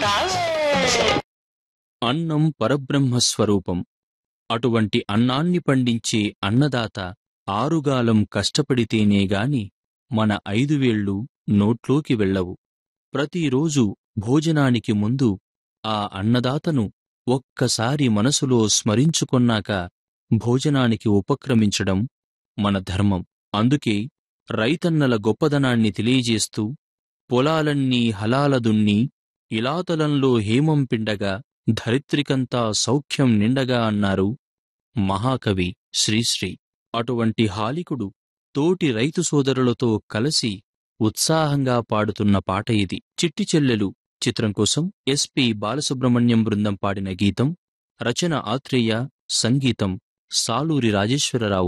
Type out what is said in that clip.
రావే అన్నం పరబ్రహ్మస్వరూపం అటువంటి అన్నాన్ని పండించే అన్నదాత ఆరుగాలం కష్టపడితేనే గాని మన ఐదు వేళ్ళు నోట్లోకి వెళ్ళవు ప్రతిరోజు భోజనానికి ముందు ఆ అన్నదాతను ఒక్కసారి మనసులో స్మరించుకొన్నాక భోజనానికి ఉపక్రమించడం మన ధర్మం అందుకే రైతన్నల గొప్పదనాన్ని తెలియజేస్తూ పొలాలన్నీ హలాల దున్ని ఇలాతలంలో హేమం పిండగా ధరిత్రికంతా సౌఖ్యం నిండగా అన్నారు మహాకవి శ్రీశ్రీ అటువంటి హాలికుడు తోటి రైతు సోదరులతో కలిసి ఉత్సాహంగా పాడుతున్న పాట ఇది చిట్టి చెల్లెలు చిత్రం కోసం ఎస్పి బాలసుబ్రహ్మణ్యం బృందం పాడిన గీతం రచన ఆత్రేయ సంగీతం సాలూరి రాజేశ్వరరావు